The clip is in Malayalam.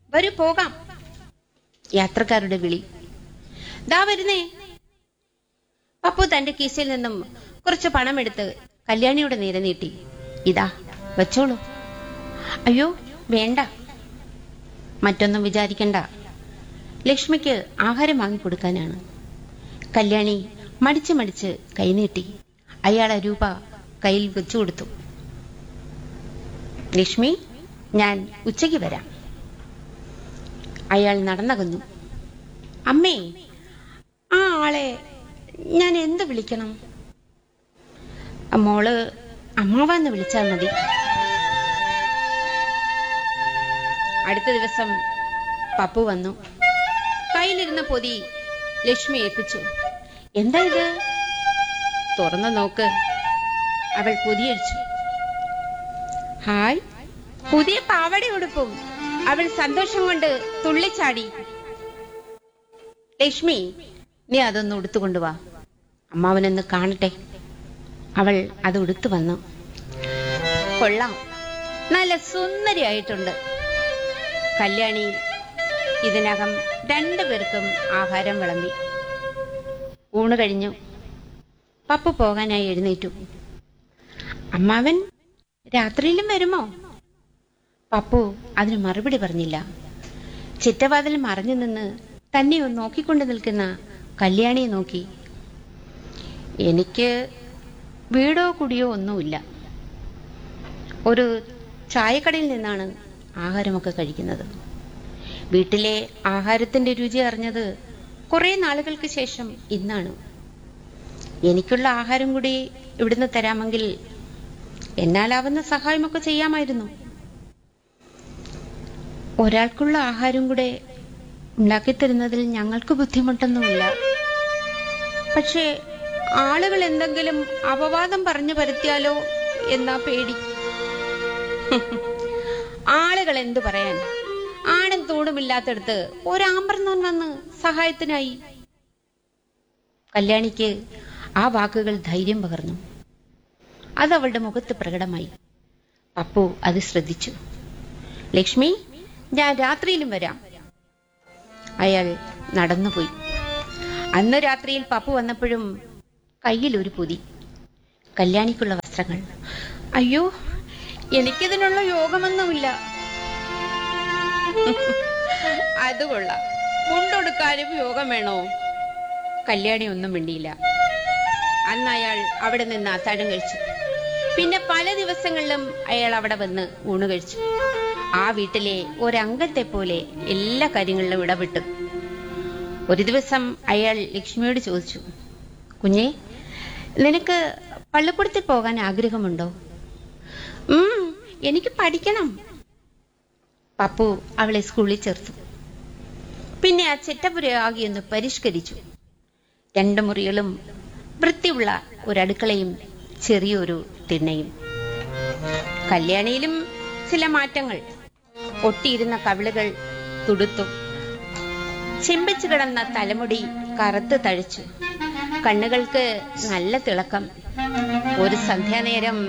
വരൂ പോകാം യാത്രക്കാരുടെ വിളി ദാ വരുന്നേ പപ്പു തന്റെ കീശയിൽ നിന്നും കുറച്ച് പണമെടുത്ത് കല്യാണിയുടെ നേരെ നീട്ടി ഇതാ വെച്ചോളൂ അയ്യോ വേണ്ട മറ്റൊന്നും വിചാരിക്കണ്ട ലക്ഷ്മിക്ക് ആഹാരം വാങ്ങിക്കൊടുക്കാനാണ് കല്യാണി മടിച്ച് മടിച്ച് കൈനീട്ടി അയാൾ ആ രൂപ കയ്യിൽ വെച്ചു കൊടുത്തു ലക്ഷ്മി ഞാൻ ഉച്ചയ്ക്ക് വരാം അയാൾ നടന്നകന്നു അമ്മേ ആ ആളെ ഞാൻ എന്ത് വിളിക്കണം മോള് അമ്മാവെന്ന് വിളിച്ചാൽ മതി അടുത്ത ദിവസം പപ്പു വന്നു കയ്യിലിരുന്ന പൊതി ലക്ഷ്മി ഏൽപ്പിച്ചു എന്താ ഇത് തുറന്നു നോക്ക് അവൾ പൊതിയടിച്ചു ഹായ് പുതിയ പാവട ഉടുപ്പും അവൾ സന്തോഷം കൊണ്ട് തുള്ളിച്ചാടി ലക്ഷ്മി നീ അതൊന്ന് ഉടുത്തുകൊണ്ടുവാ അമ്മാവനൊന്ന് കാണട്ടെ അവൾ അത് ഉടുത്തു വന്നു കൊള്ളാം നല്ല സുന്ദരിയായിട്ടുണ്ട് കല്യാണി ഇതിനകം രണ്ടുപേർക്കും ആഹാരം വിളമ്പി ഊണ് കഴിഞ്ഞു പപ്പു പോകാനായി എഴുന്നേറ്റു അമ്മാവൻ രാത്രിയിലും വരുമോ പപ്പു അതിന് മറുപടി പറഞ്ഞില്ല ചിറ്റവാതിൽ മറഞ്ഞു നിന്ന് തന്നെ ഒന്ന് നോക്കിക്കൊണ്ട് നിൽക്കുന്ന കല്യാണിയെ നോക്കി എനിക്ക് വീടോ കുടിയോ ഒന്നുമില്ല ഒരു ചായക്കടയിൽ നിന്നാണ് ആഹാരമൊക്കെ കഴിക്കുന്നത് വീട്ടിലെ ആഹാരത്തിന്റെ രുചി അറിഞ്ഞത് കുറെ നാളുകൾക്ക് ശേഷം ഇന്നാണ് എനിക്കുള്ള ആഹാരം കൂടി ഇവിടുന്ന് തരാമെങ്കിൽ എന്നാലാവുന്ന സഹായമൊക്കെ ചെയ്യാമായിരുന്നു ഒരാൾക്കുള്ള ആഹാരം കൂടെ ഉണ്ടാക്കിത്തരുന്നതിൽ ഞങ്ങൾക്ക് ബുദ്ധിമുട്ടൊന്നുമില്ല പക്ഷേ ആളുകൾ എന്തെങ്കിലും അപവാദം പറഞ്ഞു പരത്തിയാലോ എന്നാ പേടി ആളുകൾ എന്തു പറയാൻ ആണും തൂണുമില്ലാത്തടത്ത് ഒരാമ്പർന്നോൻ വന്ന് സഹായത്തിനായി കല്യാണിക്ക് ആ വാക്കുകൾ ധൈര്യം പകർന്നു അത് അവളുടെ മുഖത്ത് പ്രകടമായി പപ്പു അത് ശ്രദ്ധിച്ചു ലക്ഷ്മി ഞാൻ രാത്രിയിലും വരാം അയാൾ നടന്നുപോയി അന്ന് രാത്രിയിൽ പപ്പു വന്നപ്പോഴും കയ്യിൽ ഒരു പൊതി കല്യാണിക്കുള്ള വസ്ത്രങ്ങൾ അയ്യോ എനിക്കിതിനുള്ള യോഗമൊന്നുമില്ല അത് കൊള്ളാം മുണ്ടൊടുക്കാനും യോഗം വേണോ കല്യാണി ഒന്നും മിണ്ടിയില്ല അന്ന് അയാൾ അവിടെ നിന്ന് അത്താഴം കഴിച്ചു പിന്നെ പല ദിവസങ്ങളിലും അയാൾ അവിടെ വന്ന് ഊണ് കഴിച്ചു ആ വീട്ടിലെ ഒരംഗത്തെ പോലെ എല്ലാ കാര്യങ്ങളിലും ഇടപെട്ടു ഒരു ദിവസം അയാൾ ലക്ഷ്മിയോട് ചോദിച്ചു കുഞ്ഞെ നിനക്ക് പള്ളിക്കൂടത്തിൽ പോകാൻ ആഗ്രഹമുണ്ടോ ഉം എനിക്ക് പഠിക്കണം പപ്പു അവളെ സ്കൂളിൽ ചേർത്തു പിന്നെ ആ ചെറ്റപുരയാകെ ഒന്ന് പരിഷ്കരിച്ചു രണ്ട് മുറികളും വൃത്തിയുള്ള ഒരടുക്കളയും ചെറിയൊരു തിണ്ണയും കല്യാണിയിലും ചില മാറ്റങ്ങൾ ഒട്ടിയിരുന്ന കവിളുകൾ തുടുത്തു ചെമ്പിച്ചു കിടന്ന തലമുടി കറുത്ത് തഴിച്ചു കണ്ണുകൾക്ക് നല്ല തിളക്കം ഒരു സന്ധ്യാനേരം